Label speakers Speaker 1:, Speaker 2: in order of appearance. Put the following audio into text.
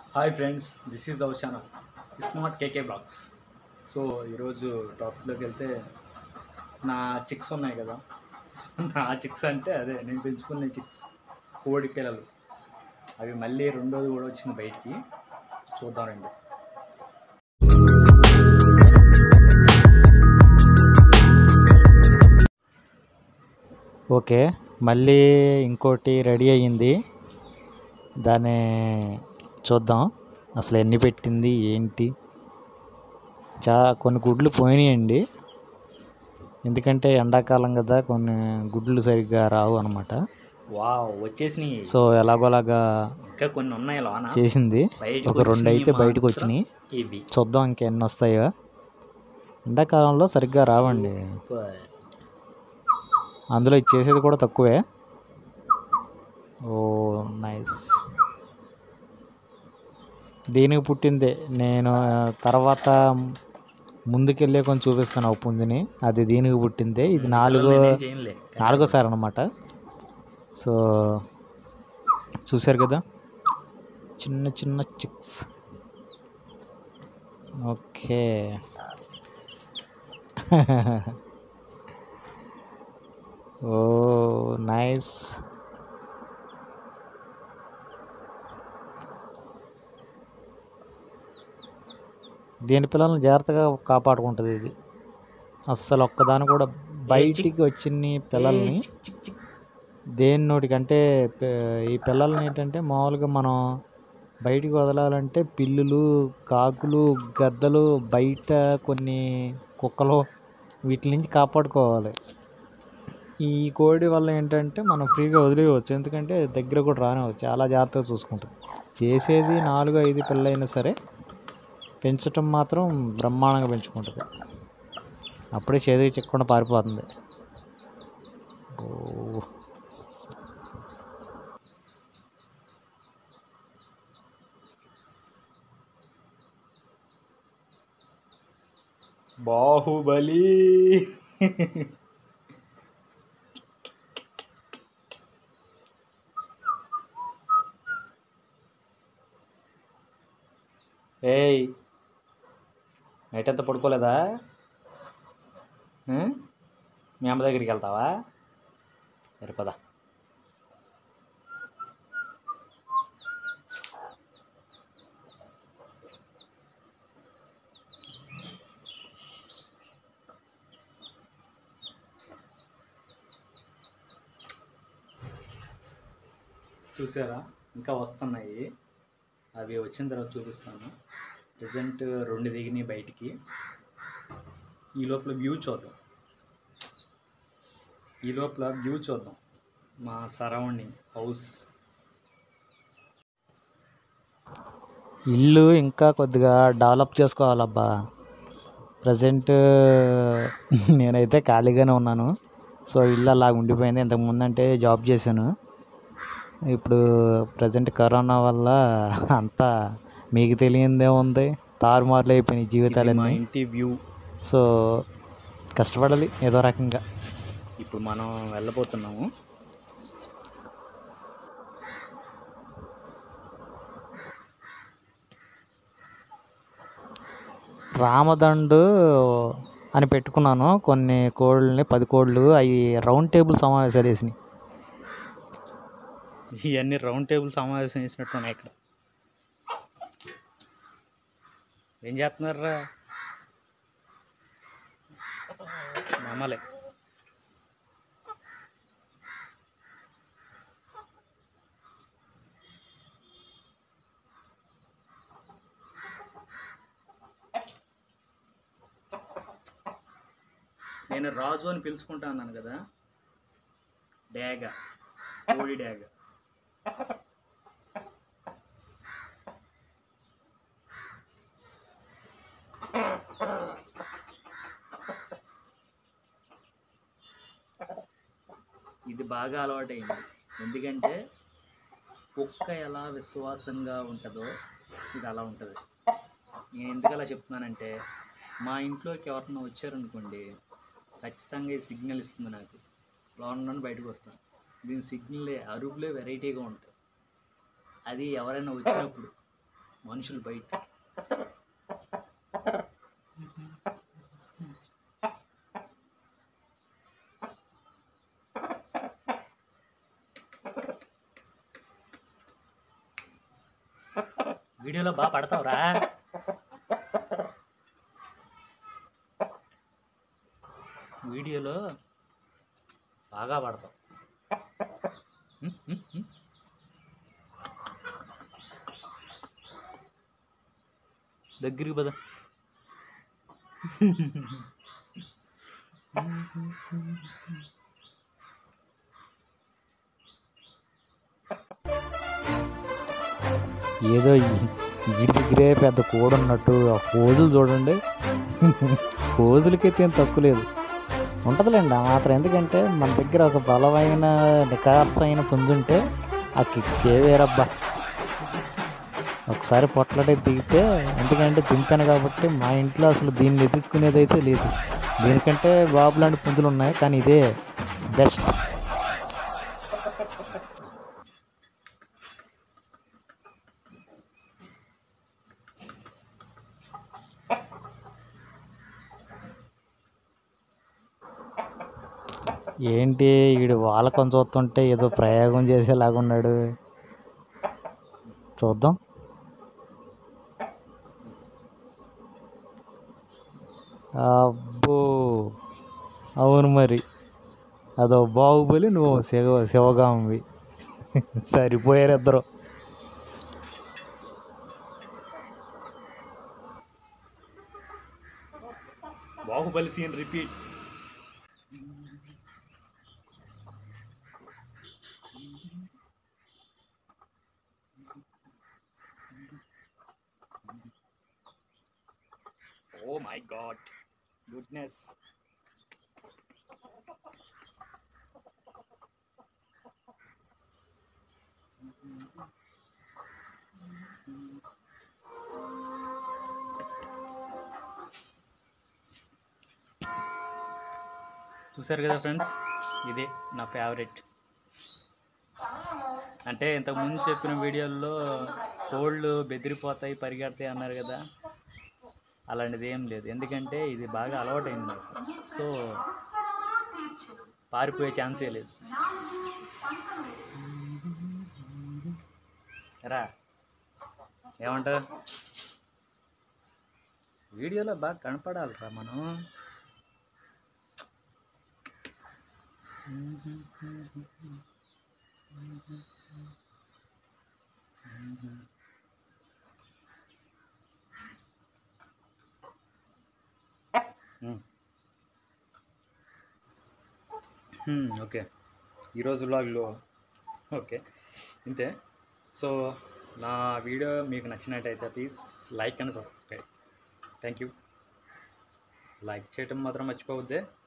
Speaker 1: Hi friends this is our channel smart K K blogs so ఈరోజు టాపిక్లోకి వెళ్తే నా చిక్స్ ఉన్నాయి కదా సో నా చిక్స్ అంటే అదే నేను పెంచుకునే చిక్స్ కోడి పిల్లలు అవి మళ్ళీ రెండోది కూడా వచ్చింది బయటికి చూద్దాం రండి
Speaker 2: ఓకే మళ్ళీ ఇంకోటి రెడీ అయ్యింది దాన్ని చూద్దాం అసలు ఎన్ని పెట్టింది ఏంటి చా కొన్ని గుడ్లు పోయినాయండి ఎందుకంటే ఎండాకాలం కదా కొన్ని గుడ్లు సరిగ్గా రావు అనమాట
Speaker 1: వావ్ వచ్చేసినాయి
Speaker 2: సో ఎలాగోలాగా
Speaker 1: ఇంకా కొన్ని ఉన్నాయి లోన
Speaker 2: చేసింది
Speaker 1: బయటకు
Speaker 2: ఒక రెండు అయితే
Speaker 1: వచ్చినాయి
Speaker 2: బయటకు
Speaker 1: మాత్రం
Speaker 2: వచ్చినాయి
Speaker 1: ఇవి
Speaker 2: చూద్దాం ఇంకెన్ని వస్తాయో ఎండాకాలంలో సరిగ్గా రావండి
Speaker 1: సూపర్.
Speaker 2: అందులో ఇది చేసేది కూడా తక్కువే ఓ నైస్ దీనికి పుట్టిందే నేను తర్వాత ముందుకెళ్ళే కొంచెం చూపిస్తాను ఆ పుంజుని అది దీనికి పుట్టిందే ఇది నాలుగో
Speaker 1: నేనేం చేయనులే.
Speaker 2: నాలుగోసారి అనమాట సో చూశారు కదా చిన్న చిన్న చిక్స్ ఓకే ఓ నైస్ దీని పిల్లల్ని జాగ్రత్తగా కాపాడుకుంటుంది ఇది అస్సలు ఒక్కదాని కూడా బయటికి వచ్చిన పిల్లల్ని
Speaker 1: చిక్ చిక్ చిక్.
Speaker 2: దేని నోటికంటే ప- ఈ పిల్లల్ని ఏంటంటే మామూలుగా మనం బయటికి వదలాలంటే పిల్లులు కాకులు గద్దలు బయట కొన్ని కుక్కలు వీటి నుంచి కాపాడుకోవాలి ఈ కోడి వల్ల ఏంటంటే మనం ఫ్రీగా వదిలేయవచ్చు ఎందుకంటే దగ్గర కూడా రానివ్వచ్చు చాలా జాగ్రత్తగా చూసుకుంటుంది చేసేది నాలుగు ఐదు పిల్లలైనా సరే పెంచటం మాత్రం బ్రహ్మాండంగా పెంచుకుంటుంది అప్పుడే చేతికి చిక్కకుండా పారిపోతుంది ఓ
Speaker 1: బాహుబలి ఏయ్ నైట్ అంతా పడుకోలేదా ఉం? మీ అమ్మ దగ్గరికి వెళ్తావా సరే పద చూసారా ఇంకా వస్తున్నాయి అవి వచ్చిన తర్వాత చూపిస్తాను ప్రజెంట్ రెండు దిగినాయి బయటికి ఈ లోపల వ్యూ చూద్దాం ఈ లోపల వ్యూ చూద్దాం మా సరౌండింగ్ హౌస్
Speaker 2: ఇల్లు ఇంకా కొద్దిగా డెవలప్ చేసుకోవాలబ్బా ప్రజెంట్ నేనైతే ఖాళీగానే ఉన్నాను సో ఇల్లు అలా ఉండిపోయింది ఇంతకు ముందు అంటే జాబ్ చేశాను ఇప్పుడు ప్రజెంట్ కరోనా వల్ల అంతా మీకు తెలియందే ఉంది తారుమారులు అయిపోయినాయి
Speaker 1: ఇది మా
Speaker 2: జీవితాలన్నీ
Speaker 1: ఇంటి వ్యూ
Speaker 2: సో కష్టపడాలి ఏదో రకంగా
Speaker 1: ఇప్పుడు మనం వెళ్ళబోతున్నాము
Speaker 2: రామదండు అని పెట్టుకున్నాను కొన్ని కోళ్ళని పది కోళ్ళు అవి రౌండ్ టేబుల్ సమావేశాలు వేసినాయి
Speaker 1: ఇవన్నీ రౌండ్ టేబుల్ సమావేశం చేసినట్టు ఉన్నాయి ఇక్కడ ఏం చేస్తున్నారా నమ్మలే నేను రాజు అని పిలుచుకుంటా అన్నాను కదా డ్యాగ కోడి డ్యాగ ఇది బాగా అలవాటైంది ఎందుకంటే కుక్క ఎలా విశ్వాసంగా ఉంటుందో ఇది అలా ఉంటుంది నేను ఎందుకు అలా చెప్తున్నానంటే మా ఇంట్లోకి ఎవరన్నా వచ్చారనుకోండి ఖచ్చితంగా ఈ సిగ్నల్ ఇస్తుంది నాకు లోన్ నుండి బయటకు వస్తాను దీని సిగ్నల్ అరుపులే వెరైటీగా ఉంటాయి అది ఎవరైనా వచ్చినప్పుడు మనుషులు బయట వీడియోలో బాగా పడతావురా వీడియోలో బాగా పడతావు ఉమ్, ఉమ్, ఉమ్. దగ్గరికి పద
Speaker 2: ఏదో ఈ- ఈ దగ్గరే పెద్ద కోడ్ ఉన్నట్టు ఆ పోజులు చూడండి పోజులకైతే ఏం తక్కువ లేదు ఉంటుందిలేండి ఆ మాత్రం ఎందుకంటే మన దగ్గర ఒక బలమైన నికార్సైన పుంజుంటే ఆ కిక్కే వేరబ్బా ఒకసారి పొట్లాడే దిగితే ఎందుకంటే దింపాను కాబట్టి మా ఇంట్లో అసలు దీన్ని ఎదుర్కొనేది అయితే లేదు దీనికంటే బాబు లాంటి పుంజులు ఉన్నాయి కానీ ఇదే బెస్ట్ ఏంటి వీడు వాళ్ళకం చూస్తుంటే ఏదో ప్రయోగం చేసేలాగా ఉన్నాడు చూద్దాం అబ్బో అవును మరి అదో బాహుబలి నువ్వు శివ శివగామివి సరిపోయారు ఇద్దరు
Speaker 1: Baahubali scene repeat oh my god goodness చూసారు కదా ఫ్రెండ్స్ ఇదే నా ఫేవరెట్ అంటే ఇంతకుముందు చెప్పిన వీడియోల్లో కోళ్ళు బెదిరిపోతాయి పరిగెడతాయి అన్నారు కదా అలాంటిది ఏం లేదు ఎందుకంటే ఇది బాగా అలవాటైంది నాకు సో పారిపోయే ఛాన్సే లేదు రా ఏమంటారు వీడియోలో బాగా కనపడాలిరా మనం ఓకే ఈరోజు వ్లాగ్లో ఓకే ఇంతే సో నా వీడియో మీకు నచ్చినట్టయితే please like and subscribe thank you like చేయటం మాత్రం మర్చిపోవద్దే